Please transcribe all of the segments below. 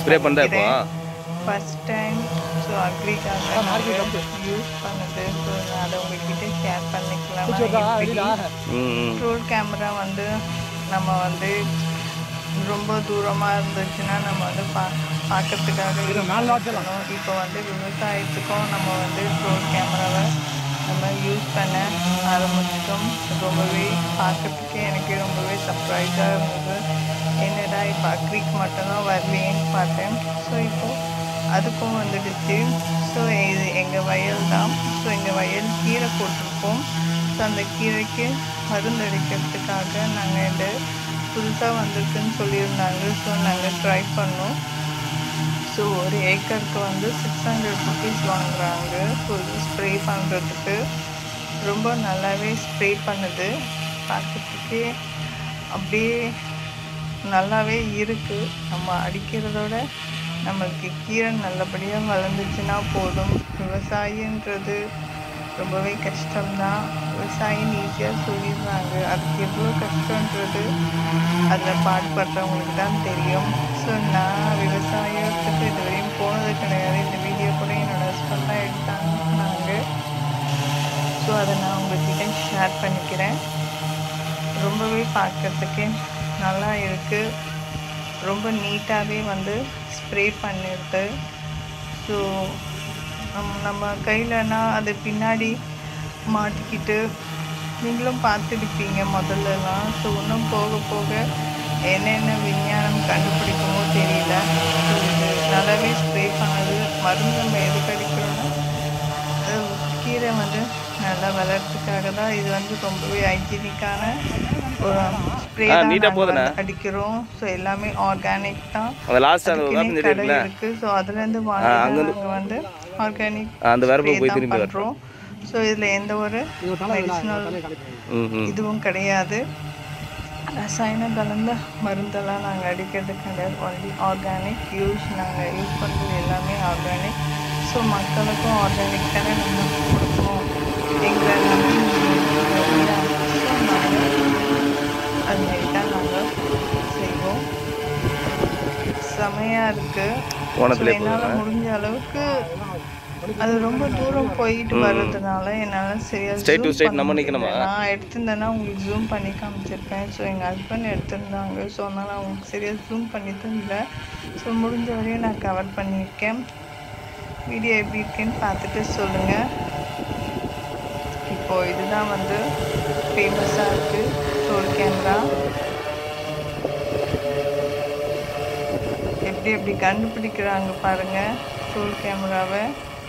Spray பண்ணுறா இப்போ first time so அக்ரிக்காக நாங்கள் யூஸ் பண்ணது ஸோ நான் அதை உங்ககிட்ட ஷேர் பண்ணிக்கலாம் ம் ம் ரோல் கேமரா வந்து நம்ம வந்து ரொம்ப தூரமாக இருந்துச்சுன்னா நம்ம வந்து பா பார்க்கறதுக்காக use பண்ணணும் இப்போ வந்து விவசாயத்துக்கும் நம்ம வந்து ரோல் கேமராவை நம்ம யூஸ் பண்ண ஆரம்பிச்சிட்டோம் ரொம்பவே பார்க்கறதுக்கே எனக்கு ரொம்பவே சர்ப்ரைஸாக இருந்தது என்னடா இப்போ அக்ரிக்கு மட்டும்தான் வரலையேன்னு பார்த்தேன் ஸோ இப்போது அதுக்கும் வந்துடுச்சு ஸோ இது எங்கள் வயல் தான் ஸோ எங்கள் வயல் கீரை போட்டிருக்கோம் ஸோ அந்த கீரைக்கு மருந்து அடிக்கிறதுக்காக நாங்கள் இந்த புதுசாக வந்திருக்குன்னு சொல்லியிருந்தாங்க ஸோ நாங்கள் ட்ரை பண்ணோம் ஸோ ஒரு ஏக்கருக்கு வந்து சிக்ஸ் ஹண்ட்ரட் ருபீஸ் வாங்குறாங்க ஸோ இது ஸ்ப்ரே பண்ணுறதுக்கு ரொம்ப நல்லாவே ஸ்ப்ரே பண்ணுது பார்க்கறதுக்கே அப்படியே நல்லாவே இருக்குது நம்ம அடிக்கிறதோட நம்மளுக்கு கீரை நல்லபடியாக வளர்ந்துச்சுன்னா போதும் விவசாயன்றது ரொம்பவே கஷ்டம்தான் விவசாயின்னு ஈஸியாக சொல்லிடுறாங்க அதுக்கு எவ்வளோ கஷ்டன்றது அதில் பாடுபடுறவங்களுக்கு தான் தெரியும் ஸோ நான் விவசாயத்துக்கு இது வரையும் போனது கிடையாது இந்த வீடியோ கூட என்னோட ஹஸ்பண்ட் தான் எடுத்தாங்க ஸோ அதை நான் உங்ககிட்ட ஷேர் பண்ணிக்கிறேன் ரொம்பவே பார்க்கறதுக்கு நல்லா இருக்குது ரொம்ப நீட்டாகவே வந்து ஸ்ப்ரே பண்ணிடுது ஸோ நம் நம்ம கையிலனா அது பின்னாடி மாட்டிக்கிட்டு நீங்களும் பார்த்துருப்பீங்க முதல்லலாம் ஸோ இன்னும் போக போக என்னென்ன விஞ்ஞானம் கண்டுபிடிக்குமோ தெரியல ஸோ இது நல்லாவே ஸ்ப்ரே பண்ணது மருந்து நம்ம எதுக்கு அடிக்கிறோன்னா அது கீரை வந்து நல்லா வளர்றதுக்காக தான் இது வந்து ரொம்பவே ஹைஜீனிக்கான ஒரு ஸ்ப்ரே ஆ, தான் நீட்டா நாங்க போகுதுண்ணே. வந்து அடிக்கிறோம் ஸோ எல்லாமே ஆர்கானிக் தான் அந்த லாஸ்ட் அந்த அதுக்குன்னே வேப்பம் செடி கடை இருக்குல்ல இருக்கு ஸோ அதுலேருந்து வாங்கி அங்கிருந்து- நாங்கள் வந்து ஆர்கானிக் அந்த வேரப்பை போய் திரும்பி வரும் பண்ணுறோம் ஸோ இதில் எந்த ஒரு மெடிசினல் ம் ம் இதுவும் கிடையாது ரசாயனம் கலந்த மருந்தெல்லாம் நாங்கள் அடிக்கிறது கிடையாது ஒன்லி ஆர்கானிக் யூஸ் நாங்கள் யூஸ் பண்ணுறது எல்லாமே ஆர்கானிக் ஸோ மக்களுக்கும் ஆர்கானிக் தானே நம்ம கொடுக்கணும் எங்களை நம்பி வருகிறாங்க. So, நாங்கள் அது மாதிரி தான் நாங்கள் செய்வோம் செமையாக இருக்குது ஓணத்திலே என்னால் முடிஞ்ச அளவுக்கு அது ரொம்ப தூரம் போயிட்டு வர்றதுனால என்னால் சரியா Straight to zoom straight பண்ண நம்ம முடியல. நிக்கணுமா? நான் எடுத்திருந்தேன்னா உங்களுக்கு ஜூம் பண்ணி காமிச்சிருப்பேன் ஸோ எங்கள் ஹஸ்பண்ட் எடுத்திருந்தாங்க ஸோ அதனால் அவங்களுக்கு சரியாக ஜூம் பண்ணி தரல ஸோ முடிஞ்ச வரையும் நான் கவர் பண்ணியிருக்கேன் வீடியோ எப்படி இருக்குன்னு பார்த்துட்டு சொல்லுங்கள் இப்போ இதுதான் வந்து ஃபேமஸாக இருக்குது ரோல் கேமரா எப்படி எப்படி கண்டுபிடிக்கிறாங்க பாருங்க ரோல் கேமராவை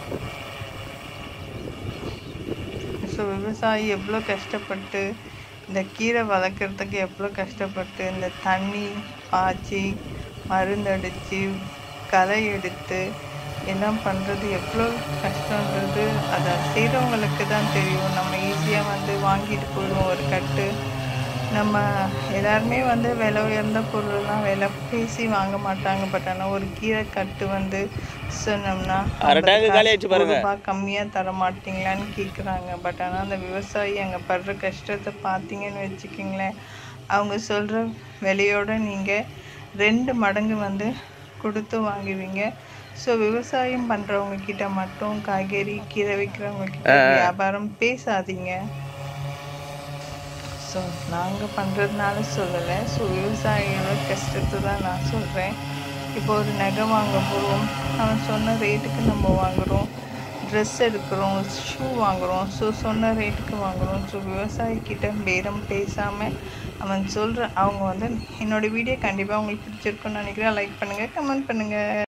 ஸோ விவசாயி எவ்வளோ கஷ்டப்பட்டு இந்த கீரை வளர்க்குறதுக்கு எவ்வளோ கஷ்டப்பட்டு இந்த தண்ணி பாய்ச்சி மருந்தடித்து களை எடுத்து எல்லாம் பண்ணுறது எவ்வளோ கஷ்டன்றது அதை செய்கிறவங்களுக்கு தான் தெரியும் நம்ம ஈஸியாக வந்து வாங்கிட்டு போயிடுவோம் ஒரு கட்டு நம்ம எல்லாருமே வந்து விலை உயர்ந்த பொருள்லாம் விலை பேசி வாங்க மாட்டாங்க பட் ஆனால் ஒரு கீரை கட்டு வந்து சொன்னோம்னா அரை டேங்கு காலி ஆயிடுச்சு பாருங்க. ரூபாய் கம்மியாக தர மாட்டீங்களான்னு கேட்குறாங்க பட் ஆனால் அந்த விவசாயி அங்கே படுற கஷ்டத்தை பார்த்தீங்கன்னு வச்சுக்கிங்களேன் அவங்க சொல்கிற விலையோட நீங்கள் ரெண்டு மடங்கு வந்து கொடுத்து வாங்குவீங்க ஸோ விவசாயம் பண்ணுறவங்க கிட்ட மட்டும் காய்கறி கீரை விற்கிறவங்க கிட்ட வியாபாரம் பேசாதீங்க ஸோ நாங்கள் பண்ணுறதுனால சொல்லலை ஸோ விவசாயியோட கஷ்டத்தை தான் நான் சொல்கிறேன் இப்போ ஒரு நகை வாங்க போகிறோம் அவன் சொன்ன ரேட்டுக்கு நம்ம வாங்குகிறோம் ட்ரெஸ் எடுக்கிறோம் ஷூ வாங்குகிறோம் ஸோ சொன்ன ரேட்டுக்கு வாங்குகிறோம் ஸோ விவசாயிக்கிட்ட பேரம் பேசாமல் அவன் சொல்கிற அவங்க வந்து என்னோடய வீடியோ கண்டிப்பாக உங்களுக்கு பிடிச்சிருக்குன்னு நினைக்கிறேன் லைக் பண்ணுங்கள் கமெண்ட் பண்ணுங்கள்